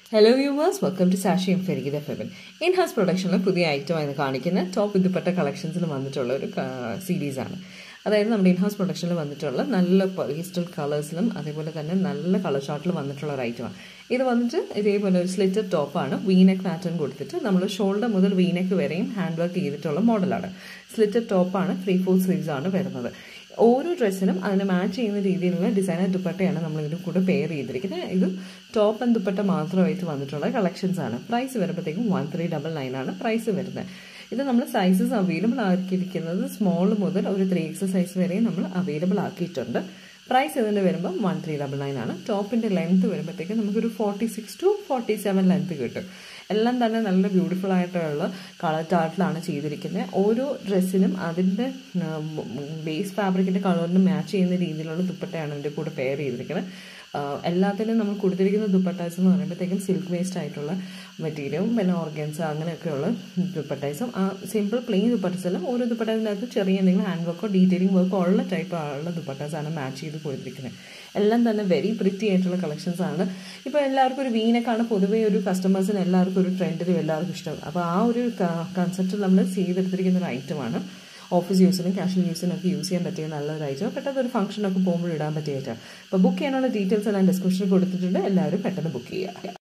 hello viewers welcome to സാഷി എം ഫെരിഗിത ഫെബൻ ഇൻ ഹൗസ് പ്രൊഡക്ഷനിൽ പുതിയ ഐറ്റമായി കാണിക്കുന്ന ടോപ്പ് ഇതുപെട്ട കളക്ഷൻസിൽ വന്നിട്ടുള്ള ഒരു സീരീസാണ് അതായത് നമ്മുടെ ഇൻ ഹൗസ് പ്രൊഡക്ഷനിൽ വന്നിട്ടുള്ള നല്ല പേസ്റ്റൽ കളേഴ്സിലും അതേപോലെ തന്നെ നല്ല കളർ ഷാർട്ടിലും വന്നിട്ടുള്ള ഒരു ഐറ്റമാണ് ഇത് വന്നിട്ട് ഇതേപോലെ ഒരു സ്ലിറ്റർ ടോപ്പാണ് വീനെക്ക് പാറ്റേൺ കൊടുത്തിട്ട് നമ്മൾ ഷോൾഡർ മുതൽ വീനെക്ക് വരെയും ഹാൻഡ് വർക്ക് ചെയ്തിട്ടുള്ള മോഡലാണ് സ്ലിറ്റർ ടോപ്പാണ് ത്രീ ഫോർ സ്ലീവ്സ് ആണ് വരുന്നത് ഓരോ ഡ്രസ്സിനും അതിന് മാച്ച് ചെയ്യുന്ന രീതിയിലുള്ള ഡിസൈനർ ദുപ്പട്ടയാണ് നമ്മൾ ഇതിന് കൂടെ പെയർ ചെയ്തിരിക്കുന്നത് ഇത് ടോപ്പ് ആൻഡ് ദുപ്പട്ട മാത്രമായിട്ട് വന്നിട്ടുള്ള കളക്ഷൻസ് ആണ് പ്രൈസ് വരുമ്പോഴത്തേക്കും വൺ ത്രീ ഡബിൾ നയൻ ആണ് പ്രൈസ് വരുന്നത് ഇത് നമ്മൾ സൈസസ് അവൈലബിൾ ആക്കിയിരിക്കുന്നത് സ്മോൾ മുതൽ ഒരു ത്രീ എക്സ് സൈസ് വരെ നമ്മൾ അവൈലബിൾ ആക്കിയിട്ടുണ്ട് പ്രൈസ് ഇതിൻ്റെ വരുമ്പോൾ വൺ ത്രീ ഡബിൾ നയൻ ആണ് ടോപ്പിൻ്റെ ലെങ്ത് വരുമ്പോഴത്തേക്ക് നമുക്കൊരു forty six to forty seven length കിട്ടും എല്ലാം തന്നെ നല്ല ബ്യൂട്ടിഫുൾ ആയിട്ടുള്ള കളർ ചാർട്ടിലാണ് ചെയ്തിരിക്കുന്നത് ഓരോ ഡ്രസ്സിനും അതിൻ്റെ ബേസ് ഫാബ്രിക്കിൻ്റെ കളറിന് മാച്ച് ചെയ്യുന്ന രീതിയിലുള്ള ദുപ്പട്ടയാണ് ഇതിൻ്റെ കൂടെ പെയർ ചെയ്തിരിക്കുന്നത് എല്ലാത്തിനും നമ്മൾ കൊടുത്തിരിക്കുന്ന ദുപ്പട്ടാസ് എന്ന് പറയുമ്പോഴത്തേക്കും സിൽക്ക് വേസ്റ്റ് ആയിട്ടുള്ള മെറ്റീരിയലും പിന്നെ ഓർഗൻസ് അങ്ങനെയൊക്കെയുള്ള ദുപ്പട്ടൈസും ആ സിമ്പിൾ പ്ലെയിൻ ദുപ്പട്ടസെല്ലാം ഓരോ ദുപ്പട്ടതിനകത്ത് ചെറിയ എന്തെങ്കിലും ഹാൻഡ് വർക്കോ ഡീറ്റെയിലിംഗ് വർക്കോ ഉള്ള ടൈപ്പ് ഉള്ള ദുപ്പട്ടാസാണ് മാച്ച് ചെയ്ത് കൊടുത്തിരിക്കുന്നത് എല്ലാം തന്നെ വെരി പ്രിറ്റി ആയിട്ടുള്ള കളക്ഷൻസ് ആണ് ഇപ്പോൾ എല്ലാവർക്കും ഒരു വീനക്കാണ് പൊതുവേ ഒരു കസ്റ്റമേഴ്സിന് എല്ലാവർക്കും ഒരു ട്രെൻഡിലും എല്ലാവർക്കും ഇഷ്ടം അപ്പോൾ ആ ഒരു കൺസെപ്റ്റ് നമ്മൾ ചെയ്തെടുത്തിരിക്കുന്ന ഒരു ഐറ്റമാണ് ഓഫീസ് യൂസിനും കാഷ്വൽ യൂസിനും ഒക്കെ യൂസ് ചെയ്യാൻ പറ്റിയ നല്ലൊരു ഐറ്റം പെട്ടെന്ന് ഒരു ഫംഗ്ഷനൊക്കെ പോകുമ്പോൾ ഇടാൻ പറ്റിയ ഐറ്റം അപ്പോൾ ബുക്ക് ചെയ്യാനുള്ള ഡീറ്റെയിൽസ് എല്ലാം ഡിസ്ക്രിപ്ഷനിൽ കൊടുത്തിട്ടുണ്ട് എല്ലാവരും പെട്ടെന്ന് ബുക്ക് ചെയ്യുക